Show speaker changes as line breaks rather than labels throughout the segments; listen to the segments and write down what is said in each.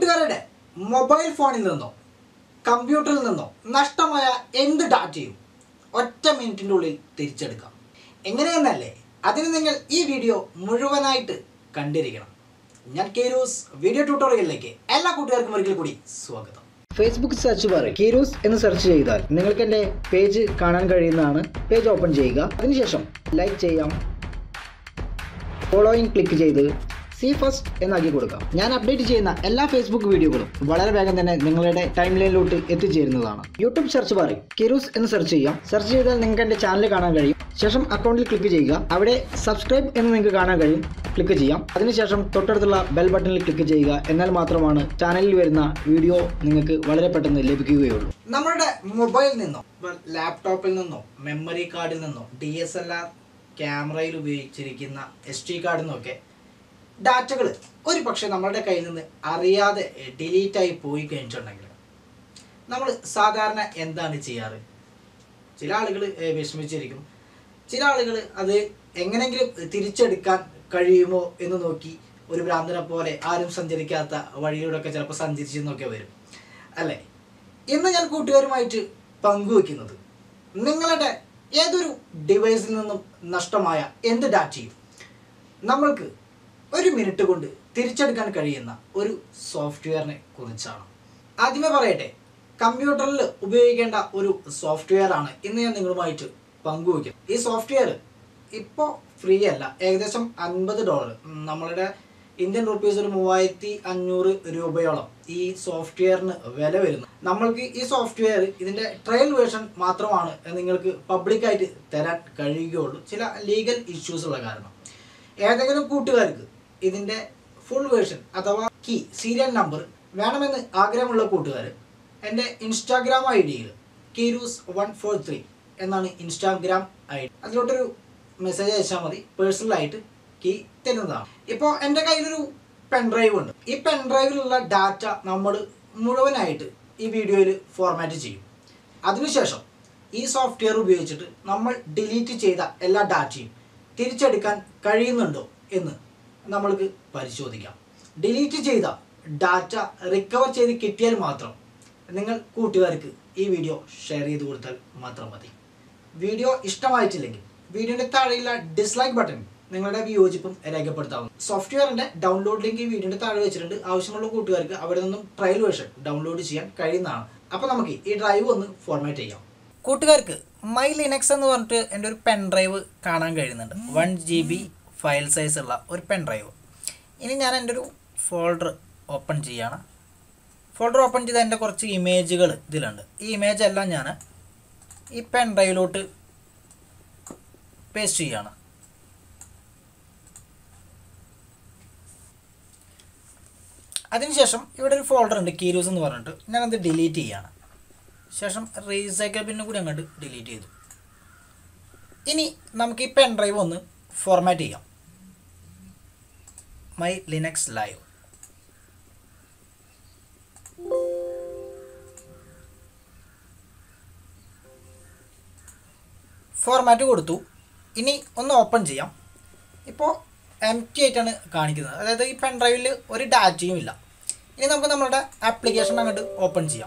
കൂട്ടുകാരുടെ മൊബൈൽ ഫോണിൽ നിന്നോ കമ്പ്യൂട്ടറിൽ നിന്നോ നഷ്ടമായ എന്ത് ഡാറ്റയും ഒറ്റ മിനിറ്റിൻ്റെ ഉള്ളിൽ തിരിച്ചെടുക്കാം എങ്ങനെയെന്നല്ലേ അതിന് നിങ്ങൾ ഈ വീഡിയോ മുഴുവനായിട്ട് കണ്ടിരിക്കണം ഞാൻ കേരൂസ് വീഡിയോ ട്യൂട്ടോറിയലിലേക്ക് എല്ലാ കൂട്ടുകാർക്കും ഒരിക്കൽ കൂടി സ്വാഗതം
ഫേസ്ബുക്ക് സെർച്ച് ബാറിൽ കീരൂസ് എന്ന് സെർച്ച് ചെയ്താൽ നിങ്ങൾക്ക് എൻ്റെ പേജ് കാണാൻ കഴിയുന്നതാണ് പേജ് ഓപ്പൺ ചെയ്യുക അതിനുശേഷം ലൈക്ക് ചെയ്യാം ഫോളോയിങ് ക്ലിക്ക് ചെയ്ത് സി ഫസ്റ്റ് എന്നാക്കി കൊടുക്കാം ഞാൻ അപ്ഡേറ്റ് ചെയ്യുന്ന എല്ലാ ഫേസ്ബുക്ക് വീഡിയോകളും വളരെ വേഗം തന്നെ നിങ്ങളുടെ ടൈം ലൈനിലോട്ട് എത്തിച്ചേരുന്നതാണ് യൂട്യൂബ് സെർച്ച് ബാറിൽ കിരൂസ് എന്ന് സെർച്ച് ചെയ്യാം സെർച്ച് ചെയ്താൽ നിങ്ങൾക്ക് എൻ്റെ ചാനൽ കാണാൻ കഴിയും ശേഷം അക്കൗണ്ടിൽ ക്ലിക്ക് ചെയ്യുക അവിടെ സബ്സ്ക്രൈബ് എന്ന് നിങ്ങൾക്ക് കാണാൻ കഴിയും ക്ലിക്ക് ചെയ്യാം അതിനുശേഷം തൊട്ടടുത്തുള്ള ബെൽ ബട്ടണിൽ ക്ലിക്ക് ചെയ്യുക എന്നാൽ മാത്രമാണ് ചാനലിൽ വരുന്ന വീഡിയോ നിങ്ങൾക്ക് വളരെ പെട്ടെന്ന് ലഭിക്കുകയുള്ളൂ
നമ്മുടെ മൊബൈൽ നിന്നോ ലാപ്ടോപ്പിൽ നിന്നോ മെമ്മറി കാർഡിൽ നിന്നോ ഡി എസ് എൽ ആർ ക്യാമറയിൽ ഉപയോഗിച്ചിരിക്കുന്ന എസ് ടി കാർഡിൽ നിന്നൊക്കെ ഡാറ്റകൾ ഒരു പക്ഷേ നമ്മളുടെ കയ്യിൽ നിന്ന് അറിയാതെ ഡിലീറ്റ് ആയി പോയി കഴിഞ്ഞിട്ടുണ്ടെങ്കിൽ നമ്മൾ സാധാരണ എന്താണ് ചെയ്യാറ് ചില ആളുകൾ വിഷമിച്ചിരിക്കും ചില ആളുകൾ അത് എങ്ങനെങ്കിലും തിരിച്ചെടുക്കാൻ കഴിയുമോ എന്ന് നോക്കി ഒരു ഭ്രാന്തനെ പോലെ ആരും സഞ്ചരിക്കാത്ത വഴിയിലൂടെയൊക്കെ ചിലപ്പോൾ സഞ്ചരിച്ചെന്നൊക്കെ വരും അല്ലേ ഇന്ന് ഞാൻ കൂട്ടുകാരുമായിട്ട് പങ്കുവെക്കുന്നത് നിങ്ങളുടെ ഏതൊരു ഡിവൈസിൽ നിന്നും നഷ്ടമായ എന്ത് ഡാറ്റയും നമ്മൾക്ക് ഒരു മിനിറ്റ് കൊണ്ട് തിരിച്ചെടുക്കാൻ കഴിയുന്ന ഒരു സോഫ്റ്റ്വെയറിനെ കുറിച്ചാണ് ആദ്യമേ പറയട്ടെ കമ്പ്യൂട്ടറിൽ ഉപയോഗിക്കേണ്ട ഒരു സോഫ്റ്റ്വെയർ ആണ് ഇന്ന് ഞാൻ നിങ്ങളുമായിട്ട് പങ്കുവയ്ക്കും ഈ സോഫ്റ്റ്വെയർ ഇപ്പോൾ ഫ്രീ അല്ല ഏകദേശം അൻപത് ഡോളർ നമ്മളുടെ ഇന്ത്യൻ റുപ്പീസ് ഒരു മൂവായിരത്തി അഞ്ഞൂറ് രൂപയോളം ഈ സോഫ്റ്റ്വെയറിന് വില വരുന്നു നമ്മൾക്ക് ഈ സോഫ്റ്റ്വെയർ ഇതിൻ്റെ ട്രയൽ വേർഷൻ മാത്രമാണ് നിങ്ങൾക്ക് പബ്ലിക്കായിട്ട് തരാൻ കഴിയുകയുള്ളൂ ചില ലീഗൽ ഇഷ്യൂസ് ഉള്ള കാരണം ഏതെങ്കിലും കൂട്ടുകാർക്ക് ഇതിൻ്റെ ഫുൾ വേർഷൻ അഥവാ കീ സീരിയൽ നമ്പർ വേണമെന്ന് ആഗ്രഹമുള്ള കൂട്ടുകാർ എൻ്റെ ഇൻസ്റ്റാഗ്രാം ഐ ഡിയിൽ കീരൂസ് വൺ ഫോർ ത്രീ എന്നാണ് ഇൻസ്റ്റാഗ്രാം ഐ ഡി അതിലോട്ടൊരു മെസ്സേജ് അയച്ചാൽ മതി പേഴ്സണലായിട്ട് കീ തരുന്നതാണ് ഇപ്പോൾ എൻ്റെ കയ്യിലൊരു പെൻഡ്രൈവ് ഉണ്ട് ഈ പെൻഡ്രൈവിലുള്ള ഡാറ്റ നമ്മൾ മുഴുവനായിട്ട് ഈ വീഡിയോയിൽ ഫോർമാറ്റ് ചെയ്യും അതിനുശേഷം ഈ സോഫ്റ്റ്വെയർ ഉപയോഗിച്ചിട്ട് നമ്മൾ ഡിലീറ്റ് ചെയ്ത എല്ലാ ഡാറ്റയും തിരിച്ചെടുക്കാൻ കഴിയുന്നുണ്ടോ എന്ന് നമ്മൾക്ക് പരിശോധിക്കാം ഡിലീറ്റ് ചെയ്ത ഡാറ്റ റിക്കവർ ചെയ്ത് കിട്ടിയാൽ മാത്രം നിങ്ങൾ കൂട്ടുകാർക്ക് ഈ വീഡിയോ ഷെയർ ചെയ്ത് കൊടുത്താൽ മാത്രം മതി വീഡിയോ ഇഷ്ടമായിട്ടില്ലെങ്കിൽ വീഡിയോയുടെ താഴെയുള്ള ഡിസ്ലൈക്ക് ബട്ടൺ നിങ്ങളുടെ വിയോജിപ്പും രേഖപ്പെടുത്താവുന്നു സോഫ്റ്റ്വെയറിന്റെ ഡൗൺലോഡ് ലിങ്ക് ഈ വീഡിയോയുടെ താഴെ വെച്ചിട്ടുണ്ട് ആവശ്യമുള്ള കൂട്ടുകാർക്ക് അവിടെ നിന്നും ട്രയൽ വേർഷൻ ഡൗൺലോഡ് ചെയ്യാൻ കഴിയുന്നതാണ് അപ്പോൾ നമുക്ക് ഈ ഡ്രൈവ് ഒന്ന് ഫോർമാറ്റ് ചെയ്യാം കൂട്ടുകാർക്ക് മൈ ലിനക്സ് എന്ന് പറഞ്ഞിട്ട് എൻ്റെ ഒരു പെൻ ഡ്രൈവ് കാണാൻ കഴിയുന്നുണ്ട് one G B file size ഉള്ള ഒരു പെൻ ഡ്രൈവ് ഇനി ഞാൻ എൻ്റെ ഒരു ഫോൾഡർ ഓപ്പൺ ചെയ്യാണ് ഫോൾഡർ ഓപ്പൺ ചെയ്ത എൻ്റെ കുറച്ച് ഇമേജുകൾ ഇതിലുണ്ട് ഈ ഇമേജ് എല്ലാം ഞാൻ ഈ പെൻ ഡ്രൈവിലോട്ട് പേസ്റ്റ് ചെയ്യാണ് അതിനുശേഷം ഇവിടെ ഒരു ഫോൾഡർ ഉണ്ട് കീരൂസ് എന്ന് പറഞ്ഞിട്ട് ഞാനത് ഡിലീറ്റ് ചെയ്യാണ് ശേഷം റീസൈക്കിൾ പിന്നെ കൂടി അങ്ങോട്ട് ഡിലീറ്റ് ചെയ്തു ഇനി നമുക്ക് ഈ പെൻ ഡ്രൈവ് ഒന്ന് ഫോർമാറ്റ് ചെയ്യാം മൈ ലിനക്സ് ലൈവ് ഫോർമാറ്റ് കൊടുത്തു ഇനി ഒന്ന് ഓപ്പൺ ചെയ്യാം ഇപ്പോൾ എം ടി ആയിട്ടാണ് കാണിക്കുന്നത് അതായത് ഈ പെൻ ഡ്രൈവിൽ ഒരു ഡാറ്റയും ഇല്ല ഇനി നമുക്ക് നമ്മളുടെ ആപ്ലിക്കേഷൻ അങ്ങോട്ട് ഓപ്പൺ ചെയ്യാം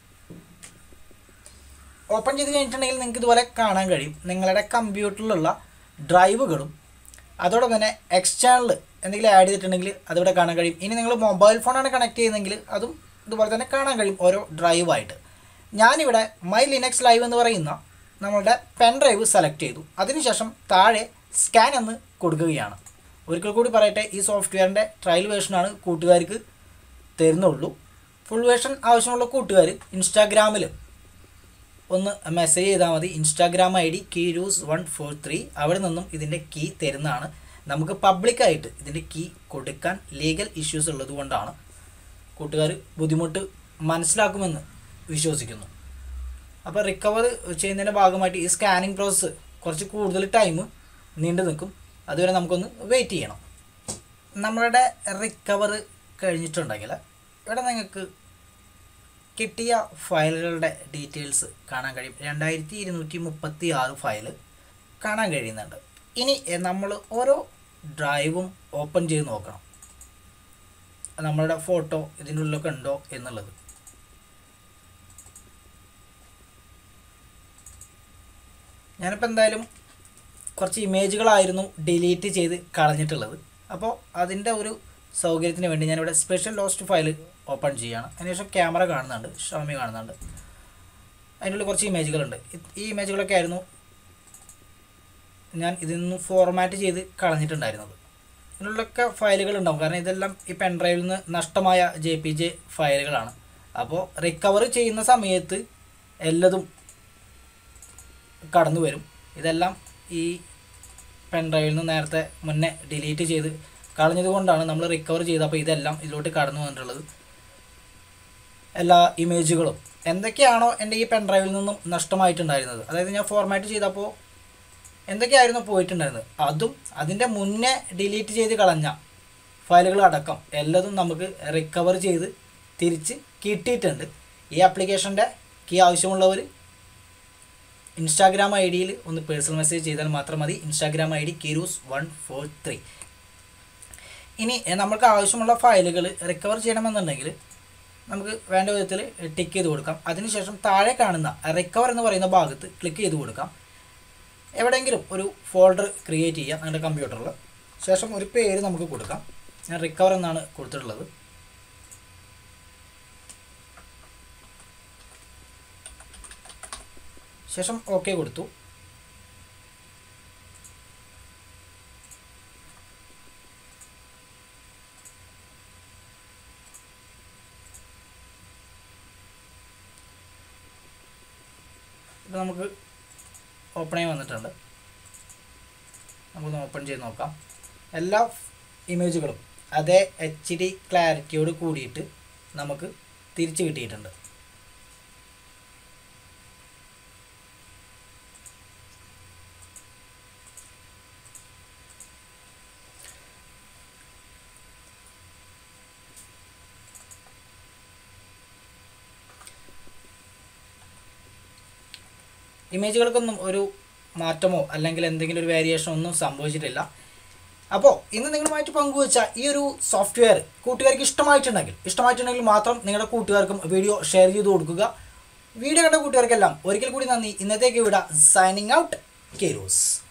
ഓപ്പൺ ചെയ്ത് കഴിഞ്ഞിട്ടുണ്ടെങ്കിൽ നിങ്ങൾക്ക് ഇതുപോലെ കാണാൻ കഴിയും നിങ്ങളുടെ കമ്പ്യൂട്ടറിലുള്ള ഡ്രൈവുകളും അതോടൊപ്പം തന്നെ എക്സ്റ്റേണൽ എന്തെങ്കിലും ആഡ് ചെയ്തിട്ടുണ്ടെങ്കിൽ അതിവിടെ കാണാൻ കഴിയും ഇനി നിങ്ങൾ മൊബൈൽ ഫോണാണ് കണക്ട് ചെയ്യുന്നതെങ്കിൽ അതും ഇതുപോലെ തന്നെ കാണാൻ കഴിയും ഓരോ ഡ്രൈവായിട്ട് ഞാനിവിടെ മൈ ലിനക്സ് ലൈവ് എന്ന് പറയുന്ന നമ്മളുടെ പെൻ ഡ്രൈവ് സെലക്ട് ചെയ്തു അതിനുശേഷം താഴെ സ്കാൻ എന്ന് കൊടുക്കുകയാണ് ഒരിക്കൽ കൂടി പറയട്ടെ ഈ സോഫ്റ്റ്വെയറിൻ്റെ ട്രയൽ വേർഷനാണ് കൂട്ടുകാർക്ക് തരുന്നുള്ളൂ ഫുൾ വേർഷൻ ആവശ്യമുള്ള കൂട്ടുകാർ ഇൻസ്റ്റാഗ്രാമിൽ ഒന്ന് മെസ്സേജ് ചെയ്താൽ മതി ഇൻസ്റ്റാഗ്രാം ഐ ഡി കീരൂസ് വൺ ഫോർ ത്രീ അവിടെ നിന്നും ഇതിൻ്റെ കീ തരുന്നതാണ് നമുക്ക് പബ്ലിക്കായിട്ട് ഇതിൻ്റെ കീ കൊടുക്കാൻ ലീഗൽ ഇഷ്യൂസ് ഉള്ളത് കൊണ്ടാണ് കൂട്ടുകാർ ബുദ്ധിമുട്ട് മനസ്സിലാക്കുമെന്ന് വിശ്വസിക്കുന്നു അപ്പോൾ റിക്കവർ ചെയ്യുന്നതിൻ്റെ ഭാഗമായിട്ട് ഈ സ്കാനിങ് പ്രോസസ്സ് കുറച്ച് കൂടുതൽ ടൈം നീണ്ടു നിൽക്കും അതുവരെ നമുക്കൊന്ന് വെയിറ്റ് ചെയ്യണം നമ്മളുടെ റിക്കവർ കഴിഞ്ഞിട്ടുണ്ടെങ്കിൽ ഇവിടെ നിങ്ങൾക്ക് കിട്ടിയ ഫയലുകളുടെ ഡീറ്റെയിൽസ് കാണാൻ കഴിയും രണ്ടായിരത്തി ഇരുന്നൂറ്റി മുപ്പത്തി ആറ് ഫയൽ കാണാൻ കഴിയുന്നുണ്ട് ഇനി നമ്മൾ ഓരോ ഡ്രൈവും ഓപ്പൺ ചെയ്ത് നോക്കണം നമ്മളുടെ ഫോട്ടോ ഇതിൻ്റെ ഉള്ളിലൊക്കെ ഉണ്ടോ എന്നുള്ളത് ഞാനിപ്പോൾ എന്തായാലും കുറച്ച് ഇമേജുകളായിരുന്നു ഡിലീറ്റ് ചെയ്ത് കളഞ്ഞിട്ടുള്ളത് അപ്പോൾ അതിൻ്റെ ഒരു സൗകര്യത്തിന് വേണ്ടി ഞാനിവിടെ സ്പെഷ്യൽ ലോസ്റ്റ് ഫയൽ ഓപ്പൺ ചെയ്യുകയാണ് അതിനുശേഷം ക്യാമറ കാണുന്നുണ്ട് ഷോമി കാണുന്നുണ്ട് അതിൻ്റെ ഉള്ളിൽ കുറച്ച് ഇമേജുകളുണ്ട് ഇത് ഈ ഇമേജുകളൊക്കെ ആയിരുന്നു ഞാൻ ഇതിൽ നിന്ന് ഫോർമാറ്റ് ചെയ്ത് കളഞ്ഞിട്ടുണ്ടായിരുന്നത് ഇതിനുള്ളൊക്കെ ഫയലുകൾ ഉണ്ടാവും കാരണം ഇതെല്ലാം ഈ പെൻഡ്രൈവിൽ നിന്ന് നഷ്ടമായ ജെ പി ജെ ഫയലുകളാണ് അപ്പോൾ റിക്കവർ ചെയ്യുന്ന സമയത്ത് എല്ലതും കടന്നു വരും ഇതെല്ലാം ഈ പെൻഡ്രൈവിൽ നിന്ന് നേരത്തെ മുന്നേ ഡിലീറ്റ് ചെയ്ത് കളഞ്ഞത് കൊണ്ടാണ് നമ്മൾ റിക്കവർ ചെയ്തപ്പോൾ ഇതെല്ലാം ഇതിലോട്ട് കടന്നു വന്നിട്ടുള്ളത് എല്ലാ ഇമേജുകളും എന്തൊക്കെയാണോ എൻ്റെ ഈ പെൻഡ്രൈവിൽ നിന്നും നഷ്ടമായിട്ടുണ്ടായിരുന്നത് അതായത് ഞാൻ ഫോർമാറ്റ് ചെയ്തപ്പോൾ എന്തൊക്കെയായിരുന്നു പോയിട്ടുണ്ടായിരുന്നത് അതും അതിൻ്റെ മുന്നേ ഡിലീറ്റ് ചെയ്ത് കളഞ്ഞ ഫയലുകൾ അടക്കം എല്ലാതും നമുക്ക് റിക്കവർ ചെയ്ത് തിരിച്ച് കിട്ടിയിട്ടുണ്ട് ഈ ആപ്ലിക്കേഷൻ്റെ കീ ആവശ്യമുള്ളവർ ഇൻസ്റ്റാഗ്രാം ഐ ഡിയിൽ ഒന്ന് പേഴ്സണൽ മെസ്സേജ് ചെയ്താൽ മാത്രം മതി ഇൻസ്റ്റാഗ്രാം ഐ ഡി കിരൂസ് വൺ ഫോർ ത്രീ ഇനി എ, നമുക്ക് ആവശ്യമുള്ള ഫയലുകൾ റിക്കവർ ചെയ്യണമെന്നുണ്ടെങ്കിൽ നമുക്ക് വേണ്ട വിധത്തിൽ ടിക്ക് ചെയ്ത് കൊടുക്കാം അതിനുശേഷം താഴെ കാണുന്ന റിക്കവർ എന്ന് പറയുന്ന ഭാഗത്ത് ക്ലിക്ക് ചെയ്ത് കൊടുക്കാം എവിടെയെങ്കിലും ഒരു ഫോൾഡർ ക്രിയേറ്റ് ചെയ്യാം നിങ്ങളുടെ കമ്പ്യൂട്ടറിൽ ശേഷം ഒരു പേര് നമുക്ക് കൊടുക്കാം ഞാൻ റിക്കവർ എന്നാണ് കൊടുത്തിട്ടുള്ളത് ശേഷം ഓക്കെ കൊടുത്തു ഇപ്പോൾ നമുക്ക് ഓപ്പൺ ആയി വന്നിട്ടുണ്ട് നമുക്കൊന്ന് ഓപ്പൺ ചെയ്ത് നോക്കാം എല്ലാ ഇമേജുകളും അതേ എച്ച് ഡി ക്ലാരിറ്റിയോട് കൂടിയിട്ട് നമുക്ക് തിരിച്ച് കിട്ടിയിട്ടുണ്ട് ഇമേജുകൾക്കൊന്നും ഒരു മാറ്റമോ അല്ലെങ്കിൽ എന്തെങ്കിലും ഒരു വേരിയേഷനോ ഒന്നും സംഭവിച്ചിട്ടില്ല അപ്പോൾ ഇന്ന് നിങ്ങളുമായിട്ട് പങ്കുവച്ച ഈ ഒരു സോഫ്റ്റ്വെയർ കൂട്ടുകാർക്ക് ഇഷ്ടമായിട്ടുണ്ടെങ്കിൽ ഇഷ്ടമായിട്ടുണ്ടെങ്കിൽ മാത്രം നിങ്ങളുടെ കൂട്ടുകാർക്കും വീഡിയോ ഷെയർ ചെയ്ത് കൊടുക്കുക വീഡിയോ കണ്ട കൂട്ടുകാർക്കെല്ലാം ഒരിക്കൽ കൂടി നന്ദി ഇന്നത്തേക്ക് വിട സൈനിങ് ഔട്ട് കേരൂസ്